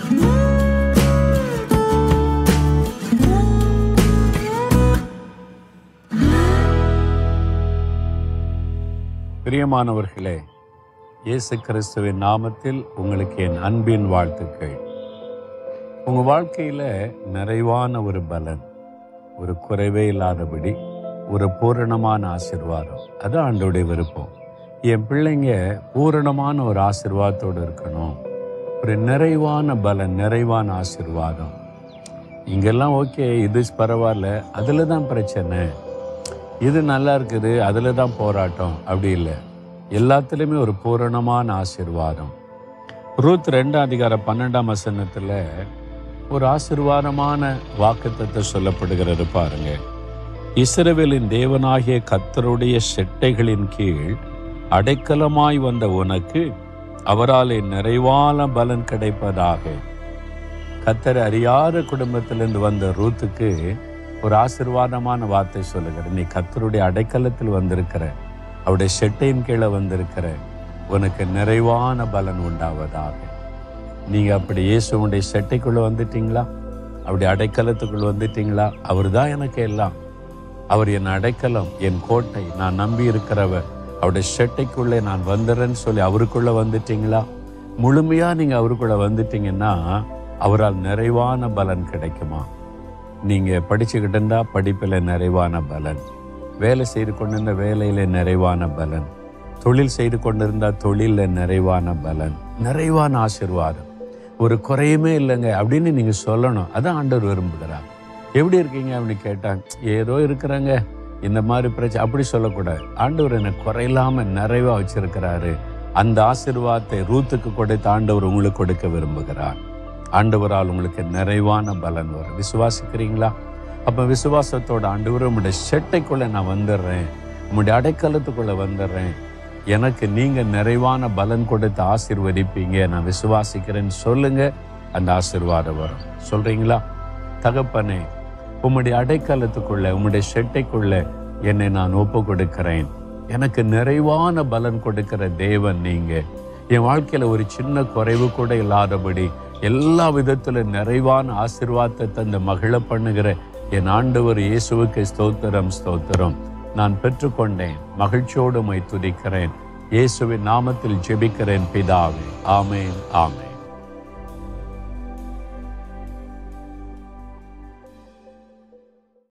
பிரியமானவர்களே இயேசு கிறிஸ்துவின் நாமத்தில் உங்களுக்கு என் அன்பின் வாழ்த்துக்கள் உங்கள் வாழ்க்கையில் நிறைவான ஒரு பலன் ஒரு குறைவே இல்லாதபடி ஒரு பூரணமான ஆசிர்வாதம் அது ஆண்டோடைய விருப்பம் என் பிள்ளைங்க பூரணமான ஒரு ஆசிர்வாதத்தோடு இருக்கணும் ஒரு நிறைவான பலன் நிறைவான ஆசிர்வாதம் இங்கெல்லாம் ஓகே இது பரவாயில்ல அதில் தான் பிரச்சனை இது நல்லா இருக்குது அதில் தான் போராட்டம் அப்படி இல்லை எல்லாத்துலேயுமே ஒரு பூரணமான ஆசிர்வாதம் ரூத் ரெண்டாம் அதிகாரம் பன்னெண்டாம் வசனத்தில் ஒரு ஆசிர்வாதமான வாக்குத்தத்தை சொல்லப்படுகிறது பாருங்க இஸ்ரவேலின் தேவனாகிய கர்த்தருடைய செட்டைகளின் கீழ் அடைக்கலமாய் வந்த உனக்கு அவராலே நிறைவான பலன் கிடைப்பதாக கத்தர் அறியாத குடும்பத்திலிருந்து வந்த ரூத்துக்கு ஒரு ஆசிர்வாதமான வார்த்தை சொல்லுகிற நீ கத்தருடைய அடைக்கலத்தில் வந்திருக்கிற அவருடைய செட்டையின் கீழே வந்திருக்கிற உனக்கு நிறைவான பலன் உண்டாவதாக நீங்க அப்படி இயேசுடைய செட்டைக்குள்ள வந்துட்டீங்களா அவருடைய அடைக்கலத்துக்குள்ள வந்துட்டீங்களா அவர் தான் எனக்கு எல்லாம் அவர் என் அடைக்கலம் என் கோட்டை நான் நம்பி இருக்கிறவர் அவருடைய செட்டைக்குள்ளே நான் வந்துடுறேன்னு சொல்லி அவருக்குள்ள வந்துட்டீங்களா முழுமையா நீங்க அவருக்குள்ள வந்துட்டீங்கன்னா அவரால் நிறைவான பலன் கிடைக்குமா நீங்க படிச்சுக்கிட்டு இருந்தா படிப்பில் நிறைவான பலன் வேலை செய்து கொண்டிருந்த வேலையில நிறைவான பலன் தொழில் செய்து கொண்டிருந்தா தொழிலில் நிறைவான பலன் நிறைவான ஆசிர்வாதம் ஒரு குறையுமே இல்லைங்க அப்படின்னு நீங்க சொல்லணும் அதான் ஆண்டவர் விரும்புகிறார் எப்படி இருக்கீங்க அப்படின்னு கேட்டாங்க ஏதோ இருக்கிறாங்க இந்த மாதிரி பிரச்சனை அப்படி சொல்லக்கூடாது ஆண்டவர் என்னை குறையில்லாம நிறைவா வச்சிருக்கிறாரு அந்த ஆசிர்வாதத்தை ரூத்துக்கு கொடுத்த ஆண்டவர் உங்களுக்கு கொடுக்க விரும்புகிறார் ஆண்டவரால் உங்களுக்கு நிறைவான பலன் வரும் விசுவாசிக்கிறீங்களா அப்ப விசுவாசத்தோட ஆண்டவர் உங்களுடைய செட்டைக்குள்ள நான் வந்துடுறேன் உங்களுடைய அடைக்கலத்துக்குள்ள வந்துடுறேன் எனக்கு நீங்க நிறைவான பலன் கொடுத்து ஆசிர்வதிப்பீங்க நான் விசுவாசிக்கிறேன்னு சொல்லுங்க அந்த ஆசிர்வாதம் வரும் சொல்றீங்களா தகப்பனே உம்முடைய அடைக்கலத்துக்குள்ள உம்முடைய செட்டைக்குள்ள என்னை நான் ஒப்பு கொடுக்கிறேன் எனக்கு நிறைவான பலன் கொடுக்கிற தேவன் நீங்க என் வாழ்க்கையில ஒரு சின்ன குறைவு கூட இல்லாதபடி எல்லா விதத்துல நிறைவான ஆசிர்வாதத்தை தந்த மகிழ பண்ணுகிற என் ஆண்டவர் இயேசுவுக்கு ஸ்தோத்திரம் ஸ்தோத்திரம் நான் பெற்றுக்கொண்டேன் மகிழ்ச்சியோடு மை துதிக்கிறேன் இயேசுவின் நாமத்தில் ஜெபிக்கிறேன் பிதாவே ஆமேன் ஆமேன்